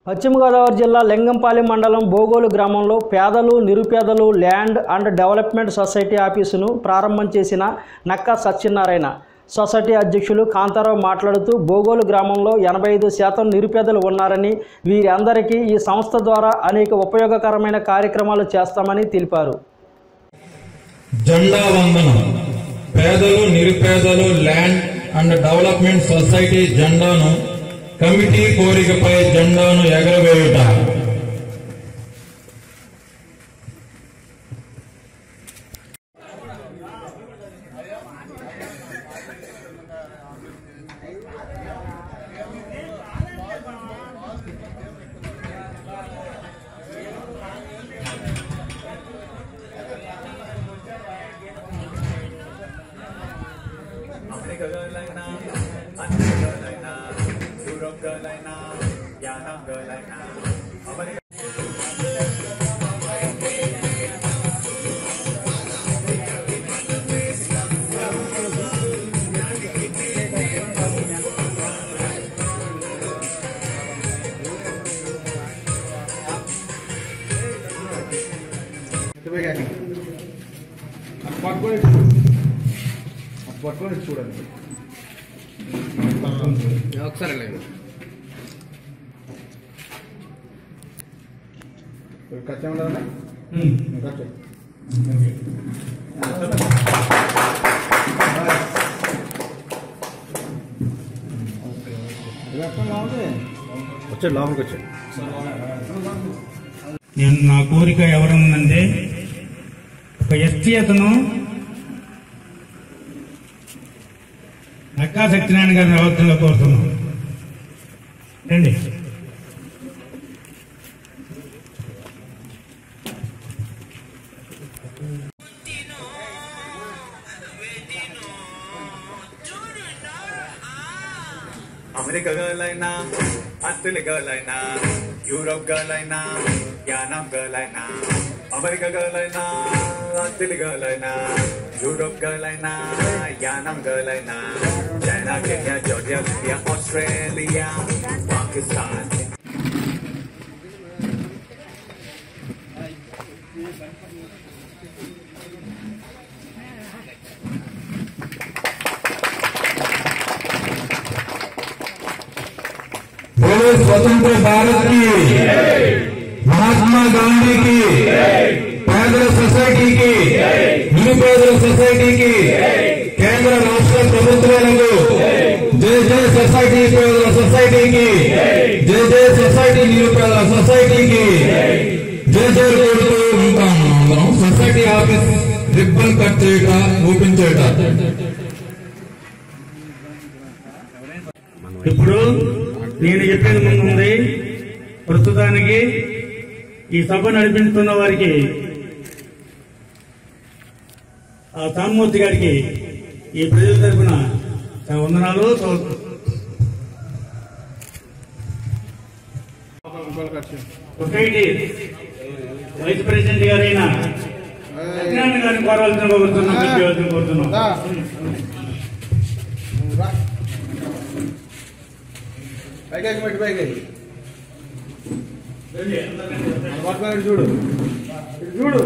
పశ్చిమ గోదావరి జిల్లా లింగంపాలెం మండలం బోగోలు గ్రామంలో పేదలు నిరుపేదలు ల్యాండ్ అండ్ డెవలప్మెంట్ సొసైటీ ఆఫీసును ప్రారంభం చేసిన నక్కా సత్యనారాయణ సొసైటీ అధ్యక్షులు కాంతారావు మాట్లాడుతూ బోగోలు గ్రామంలో ఎనభై ఐదు శాతం నిరుపేదలు ఉన్నారని వీరందరికీ ఈ సంస్థ ద్వారా అనేక ఉపయోగకరమైన కార్యక్రమాలు చేస్తామని తెలిపారు జెండా వందనం పేదలు నిరుపేదలు ల్యాండ్ అండ్ డెవలప్మెంట్ సొసైటీ జెండాను కమిటీ కోరికపై జెండాను ఎగరవేయుట Africa girl like now, Africa girl like now, Europe girl like now, Vietnam girl like now, America. పట్టుకొని పట్టుకొని చూడండి ఒకసారి లేదు ఖర్చు ఉండదా ఖర్చు వచ్చాడు లోపలికి వచ్చాడు నేను నా కోరిక ఎవరన్నంటే ఒక ఎస్టీ అతను నక్కా సత్యనారాయణ గారిని అవసరంగా కోరుతున్నాం రండి America girl like now, Australia girl like now, Europe girl like now, Vietnam girl like now, America girl like now, Australia girl like now, Europe girl like now, Vietnam girl like now, China, Kenya, Georgia, India, Australia, Pakistan. बोलो स्वतंत्र भारत की మహాత్మా గాంధీకి పేదల సొసైటీకి నిరుపేదల సొసైటీకి కేంద్ర రాష్ట్ర ప్రభుత్వాలకు జై జై సొసైటీ పేదల సొసైటీకి జై జై సొసైటీ నిరుపేదల సొసైటీకి జై జై కోరుతూ ఉంటాము అందరం సొసైటీ ఆఫీస్ రిబ్బన్ కట్ చేయట ఓపెన్ చేయట ఇప్పుడు నేను చెప్పేది ముందు ఉంది ప్రస్తుతానికి ఈ సభ నడిపిస్తున్న వారికి ఆ సామూర్తి గారికి ఈ ప్రజల తరఫున వందనాలు సొసైటీ వైస్ ప్రెసిడెంట్ గారైన సత్యనారాయణ గారిని కోరాల్సిన కోరుతున్నాం పెట్టవలసిన కోరుతున్నాం పైకి పెట్టి పైకి పట్టుకొని చూడు ఇటు చూడు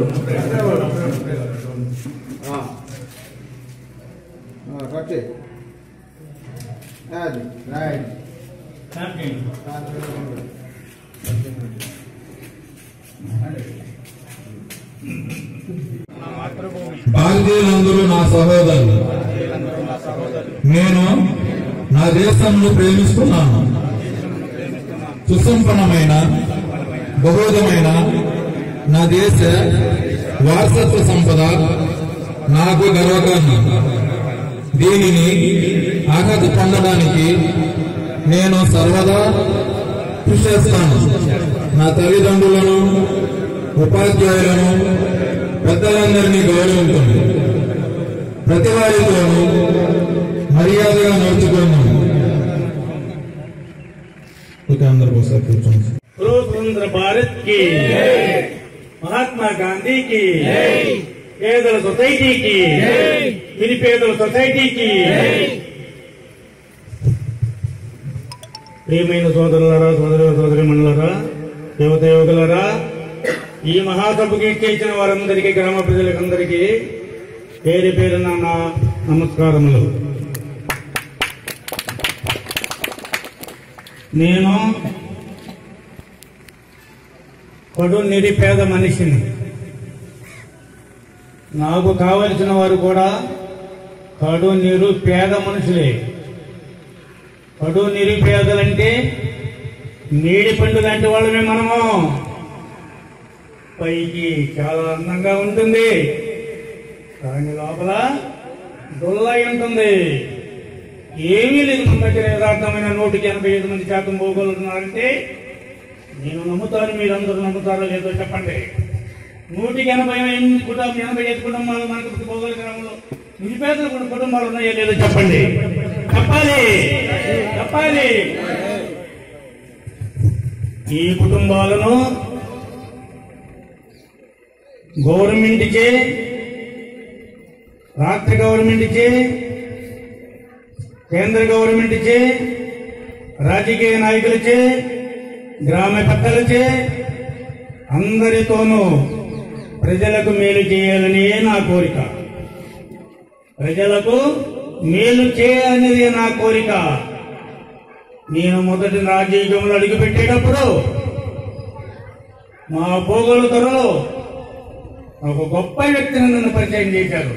ఆ. ఆ, కట్ చేయి అది రైట్ భారతీయులందరూ నా సహోదరులు నేను నా దేశంను ప్రేమిస్తున్నాను సుసంపన్నమైన బహుదమైన నా దేశ వారసత్వ సంపద నాకు గర్వకారణం దీనిని ఆఘాత పొందడానికి నేను సర్వదా కృషి చేస్తాను నా తల్లిదండ్రులను ఉపాధ్యాయులను పెద్దలందరినీ గౌరవించండి ప్రతి వారితోనూ మర్యాదగా నడుచుకున్నాను ఇక అందరూ ఒకసారి కూర్చోండి बोलो स्वतंत्र भारत की महात्मा गांधी की పేదల సొసైటీకి నిరుపేదల సొసైటీకి ప్రియమైన సోదరులారా సోదర సోదరి మండలరా యువత యువకులారా ఈ మహాసభకి ఎక్కించిన వారందరికీ గ్రామ ప్రజలకందరికీ పేరు పేరున నా నమస్కారములు నేను కడు నిరుపేద మనిషిని నాకు కావలసిన వారు కూడా కడు నిరుపేద మనుషులే కడు నిరుపేదలంటే నీడి పండు లాంటి వాళ్ళమే మనము పైకి చాలా అందంగా ఉంటుంది కానీ లోపల డొల్లై ఉంటుంది ఏమీ లేదు మన దగ్గర యథార్థమైన నూటికి ఎనభై ఐదు మంది శాతం పోగలుగుతున్నారంటే నేను నమ్ముతాను మీరందరూ నమ్ముతారో లేదో చెప్పండి నూటికి ఎనభై ఎనిమిది కుటుంబం ఎనభై ఐదు కుటుంబాలు మనకు పోగల గ్రామంలో నిరుపేదల కూడా కుటుంబాలు ఉన్నాయో లేదో చెప్పండి చెప్పాలి చెప్పాలి ఈ కుటుంబాలను గవర్నమెంట్ ఇచ్చే రాష్ట్ర గవర్నమెంట్ ఇచ్చే కేంద్ర గవర్నమెంట్ ఇచ్చే రాజకీయ నాయకులచే గ్రామ పెద్దలచే అందరితోనూ ప్రజలకు మేలు చేయాలని నా కోరిక ప్రజలకు మేలు చేయాలనేది నా కోరిక నేను మొదటి రాజకీయంలో అడుగుపెట్టేటప్పుడు మా భూగోళ త్వరలో ఒక గొప్ప వ్యక్తిని నన్ను పరిచయం చేశారు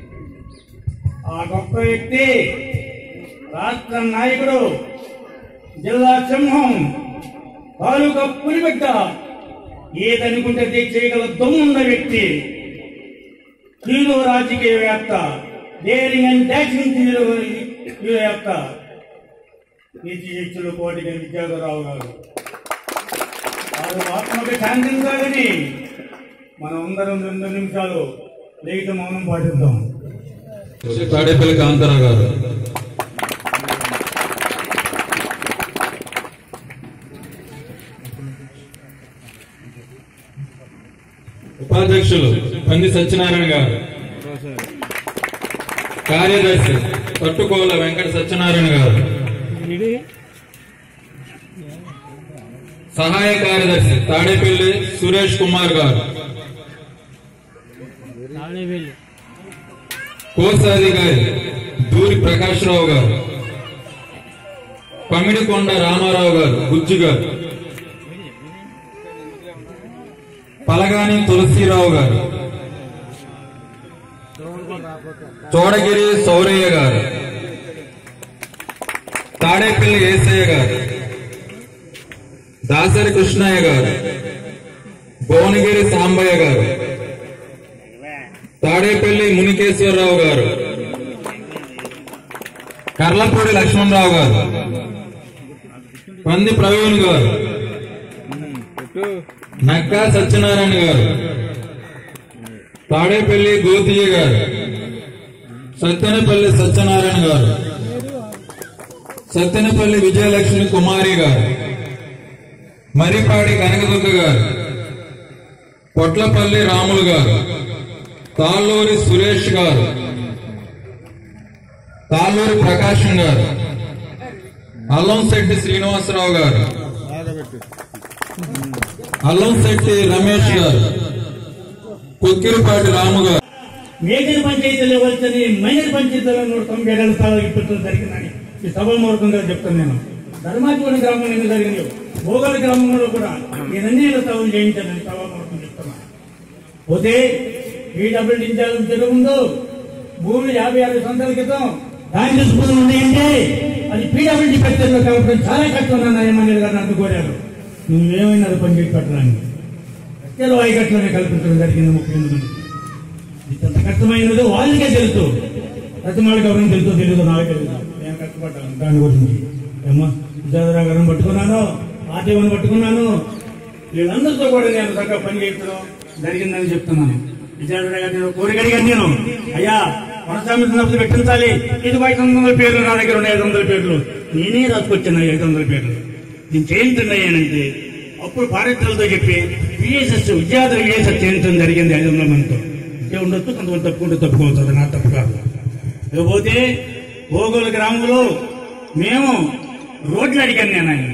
ఆ గొప్ప వ్యక్తి రాష్ట్ర నాయకుడు జిల్లా సింహం తాలూకా పులిబిడ్డ ఏదనుకుంటే అది చేయగల దమ్మున్న వ్యక్తి హీరో రాజకీయవేత్త డేరింగ్ అండ్ డాషింగ్ హీరోవేత్త నీతిశిక్షులు కోటికి విద్యాధరరావు గారు వారు ఆత్మకు శాంతించాలని మనం అందరం రెండు నిమిషాలు లేఖ మౌనం పాటిద్దాం తాడేపల్లి కాంతారావు గారు ఉపాధ్యక్షులు పంది సత్యనారాయణ గారు కార్యదర్శి పట్టుకోల వెంకట సత్యనారాయణ గారు సహాయ కార్యదర్శి తాడేపల్లి సురేష్ కుమార్ గారు కోశాధికారి దూరి ప్రకాష్ రావు గారు పమిడికొండ రామారావు గారు గుజ్జు గారు పలగాని తులసిరావు గారు చోడగిరి సౌరయ్య గారు తాడేపల్లి ఏసయ్య గారు దాసరి కృష్ణయ్య గారు భువనగిరి సాంబయ్య గారు తాడేపల్లి మునికేశ్వరరావు గారు కర్లపూడి లక్ష్మణరావు గారు పంది ప్రవీణ్ గారు నక్కా సత్యనారాయణ గారు తాడేపల్లి గోతిజీ గారు సత్యనపల్లి సత్యనారాయణ గారు సత్యనపల్లి విజయలక్ష్మి కుమారి గారు మరిపాడి కనకదుర్గ గారు పొట్లపల్లి రాములు గారు తాళ్ళూరి సురేష్ గారు తాళ్ళూరి ప్రకాశం గారు అల్లంశెట్టి శ్రీనివాసరావు గారు అల్లంశెట్టి రమేష్ గారు కొక్కిరిపాటి రాము గారు మేజర్ పంచాయతీలు వచ్చని మైనర్ పంచాయతీలో నూట తొంభై ఏడు స్థానాలకు పెట్టడం జరిగిందని ఈ సభామూర్ఖంగా చెప్తాను నేను ధర్మాజీవన గ్రామంలో ఎందుకు జరిగింది భోగల గ్రామంలో కూడా ఈ నందిల సభలు చేయించాలని సభామూర్ఖం చెప్తున్నాను పోతే పీడబ్ల్యూడి ఇన్ఛార్జ్ చెరువు ఉందో భూములు యాభై ఆరు సంవత్సరాల క్రితం దాని చూసుకుని ఉన్నాయంటే అది పీడబ్ల్యూడి పెట్టడంలో కాబట్టి చాలా కష్టం నన్ను ఎమ్మెల్యే గారు నన్ను కోరారు నువ్వేమైనా అది పని చేసి పెట్టడానికి కట్టెలు వాయిగట్లోనే కల్పించడం జరిగింది ముప్పై ఎనిమిది మంది ఇంత కష్టమైనదో వాళ్ళకే తెలుసు రచనాలకు ఎవరైనా తెలుసో తెలియదు నాకు తెలుసు నేను కష్టపడ్డాను దాని గురించి ఏమో విద్యాధర గారిని పట్టుకున్నాను ఆర్టీఓని పట్టుకున్నాను వీళ్ళందరితో కూడా నేను చక్కగా పని చేయించడం జరిగిందని చెప్తున్నాను విద్యాధర గారిని కోరిక అడిగాను నేను అయ్యా కొనసాగి ఉన్నప్పుడు పెట్టించాలి ఇది ఐదు వందల పేర్లు నా దగ్గర ఉన్నాయి ఐదు వందల పేర్లు నేనే రాసుకొచ్చాను ఐదు వందల పేర్లు నేను చేయించున్నాయనంటే అప్పుడు పారిత్రులతో చెప్పి విఎస్ఎస్ విద్యార్థులు విఎస్ఎస్ చేయించడం జరిగింది ఐదు వందల మందితో ఇంకే ఉండొచ్చు కొంతమంది తప్పుకుంటే తప్పుకోవచ్చు అది నా తప్పు కాదు ఇకపోతే భోగోలు గ్రామంలో మేము రోడ్లు అడిగాను నేను ఆయన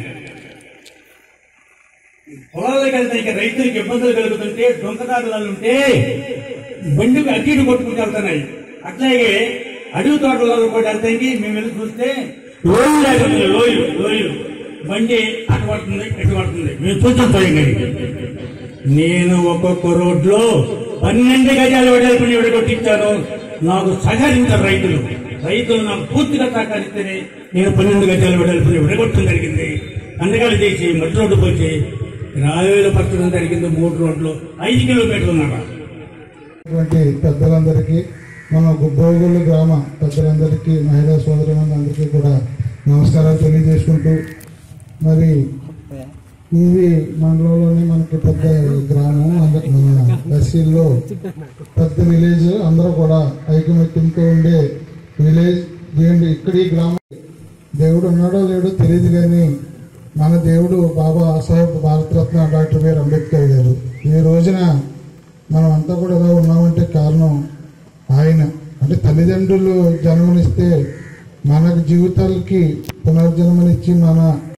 పొలాలకు వెళ్తే ఇక రైతులకు ఇబ్బందులు కలుగుతుంటే దొంగదారులు ఉంటే బండికి అటు ఇటు కొట్టుకుంటూ వెళ్తున్నాయి అట్లాగే అడవి తోటలలో కూడా వెళ్తాయి మేము వెళ్ళి చూస్తే లోయలు లేకుండా లోయలు లోయలు బండి అటు పడుతుంది ఇటు పడుతుంది మేము చూసాం స్వయంగా నేను ఒక్కొక్క రోడ్లో పన్నెండు గజాలు వెడల్పుని విడగొట్టించాను నాకు సహకరించారు రైతులు రైతులు నాకు పూర్తిగా సహకరిస్తేనే నేను పన్నెండు గజాలు వెడల్పుని విడగొట్టడం జరిగింది కండగాలు చేసి మట్టి రోడ్డు పోసి రావేలు పట్టడం జరిగింది మూడు రోడ్లు ఐదు కిలోమీటర్లు ఉన్నాడు అటువంటి పెద్దలందరికీ మన బోగులు గ్రామ పెద్దలందరికీ మహిళా సోదరులందరికీ కూడా నమస్కారాలు తెలియజేసుకుంటూ మరి ఇది మండలంలోనే మనకి పెద్ద గ్రామం అందరి ఎస్సీల్లో పెద్ద విలేజ్ అందరూ కూడా ఐకమత్యంతో ఉండే విలేజ్ దేవుడు ఇక్కడ ఈ గ్రామం దేవుడు ఉన్నాడో లేడో తెలియదు కానీ మన దేవుడు బాబా సాహెబ్ భారతరత్న డాక్టర్ బిఆర్ అంబేద్కర్ గారు ఈ రోజున మనం అంతా కూడా ఎలా ఉన్నామంటే కారణం ఆయన అంటే తల్లిదండ్రులు జన్మనిస్తే మన జీవితాలకి పునర్జన్మనిచ్చి మన